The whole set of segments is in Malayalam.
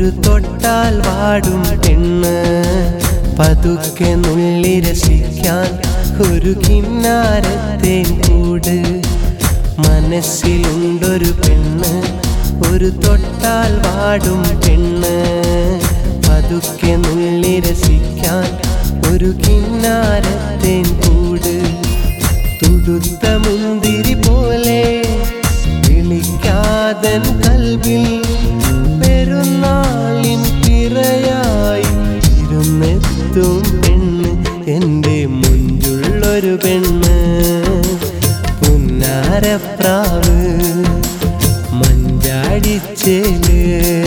ഒരു തൊട്ടാൽ വാടും പെണ്ണ് പതുക്കെ നുള്ളി രസിക്കാൻ ഒരു കിന്നാരത്തേൻ കൂട് മനസ്സിലുണ്ടൊരു പെണ്ണ് ഒരു തൊട്ടാൽ വാടും പെണ്ണ് പതുക്കെ നുള്ളി രസിക്കാൻ ഒരു കിന്നാരത്തേൻ കൂട് തുടുത്ത മുന്തിരി പോലെ വിളിക്കാതൻ കൽവിൽ പെരുന്നാളിൻ പിറയായി ഇരുന്നെത്തും പെണ്ണ് എൻ്റെ മുഞ്ചുള്ളൊരു പെണ്ണ് പുന്നാരപ്രാവ് മഞ്ചാടിച്ചേല്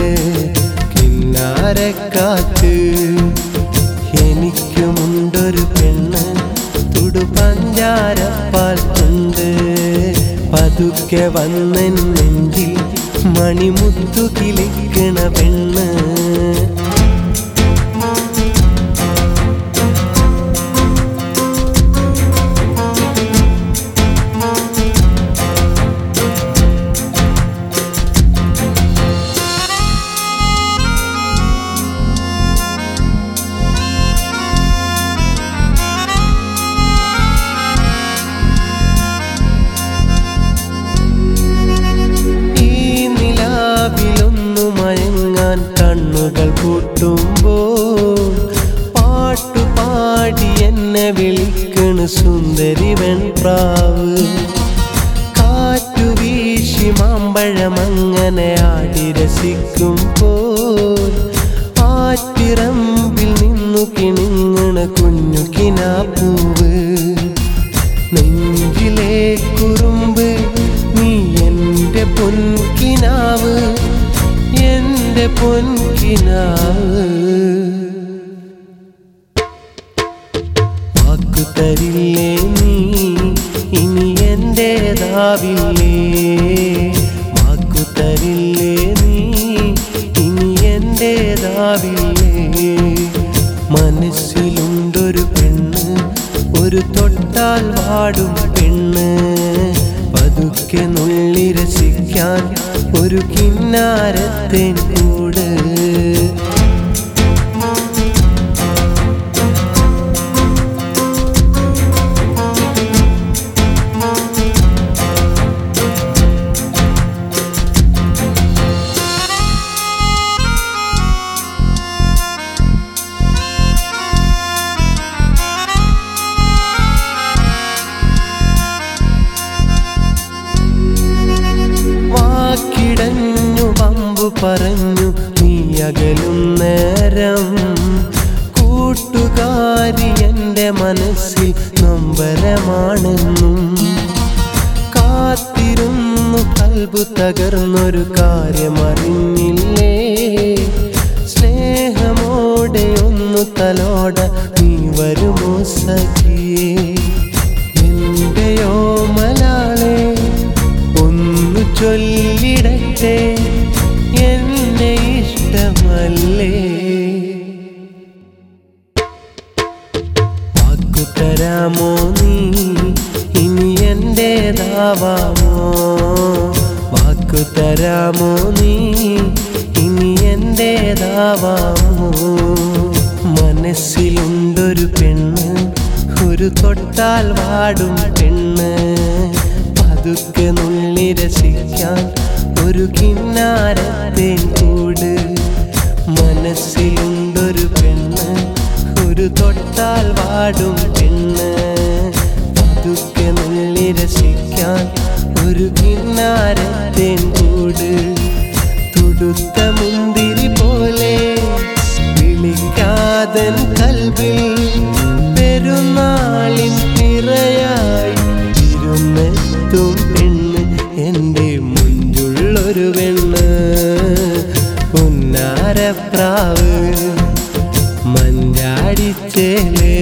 കിന്നാരക്കാറ്റ് എനിക്കുമുണ്ടൊരു പെണ്ണ് തുടു പഞ്ചാരപ്പാൽ കൊണ്ട് പതുക്കെ വന്നെൻ നെഞ്ചിൽ മണിമുത്തു കിളിക്കണ പെണ്ണ് ഈ നിലാവിലൊന്നു മയങ്ങാൻ കണ്ണുകൾ പൂട്ടുമ്പോൾ പാട്ടുപാടി എന്നെ വിളിക്കണ് സുന്ദരി വെൺപ്രാവ് കാറ്റു വീശി മാമ്പഴമങ്ങനെ ആടി രസിക്കുമ്പോൾ ആറ്റിറമ്പിൽ നിന്നു കിണിങ്ങണ കുഞ്ഞു കിനാപ്പൂവ് നെഞ്ചിലെ കുറുമ്പ് നീ എൻ്റെ പൊൻകിനാവ് എൻ്റെ പൊൻകിനാവ് വാക്കു തരില്ലേ നീ ഇനി എൻ്റേതാവില്ലേ വാക്കു തരില്ലേ നീ ഇനി എൻ്റേതാവില്ലേ മനസ്സിലുണ്ടൊരു പെണ്ണ് ഒരു തൊട്ടാൽ വാടും പെണ്ണ് പതുക്കെ നുള്ളി രസിക്കാൻ ഒരു കിന്നാരത്തേൻ കൂട് വാക്കിടഞ്ഞു പമ്പു പറഞ്ഞു നീ അകലും നേരം കൂട്ടുകാരി എൻ്റെ മനസ്സിൽ നൊമ്പരമാണെന്നും കാത്തിരുന്നു കൽബു തകർന്നൊരു കാര്യമറിഞ്ഞില്ലേ സ്നേഹമോടെ ഒന്നു തലോട നീ വരുമോ സഖിയേ എന്റെയോ മലാളെ ഒന്നു ചൊല്ലിടട്ടെ എന്നെ ഇഷ്ടമല്ലേ വാക്കു തരാമോ നീ ഇനി എന്റേതാവാമോ വാക്കു തരാമോ നീ ഇനി എന്റേതാവാമോ മനസ്സിലുണ്ടൊരു പെണ്ണ് ഒരു തൊട്ടാൽ വാടും പെണ്ണ് പതുക്കെ നുള്ളി രസിക്കാൻ ഒരു കിന്നാരത്തേൻ കൂട് മനസ്സിലുണ്ടൊരു പെണ്ണ് ഒരു തൊട്ടാൽ വാടും പെണ്ണ് പതുക്കെ നുള്ളി രസിക്കാൻ ഒരു കിന്നാരത്തേൻ കൂട് തുടുത്ത മുന്തിരി പോലെ വിളിക്കാതൻ കൽവിൽ പെരുന്നാളിൻ പിറയായി ഇരുന്നെത്തും പെണ്ണ് എൻ്റെ മുഞ്ചുള്ളൊരു പെണ്ണ് പുന്നാരപ്രാവ് മഞ്ചാടിച്ചേലേ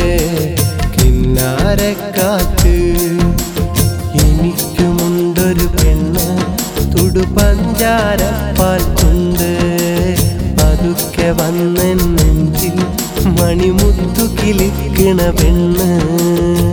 കിന്നാരക്കാറ്റ് എനിക്കുമുണ്ടൊരു പെണ്ണ് തുടു പഞ്ചാരപ്പാൽ കൊണ്ട് പതുക്കെ വന്നെൻ നെഞ്ചിൽ മണിമുത്തു കിളിക്കണ പെണ്ണ്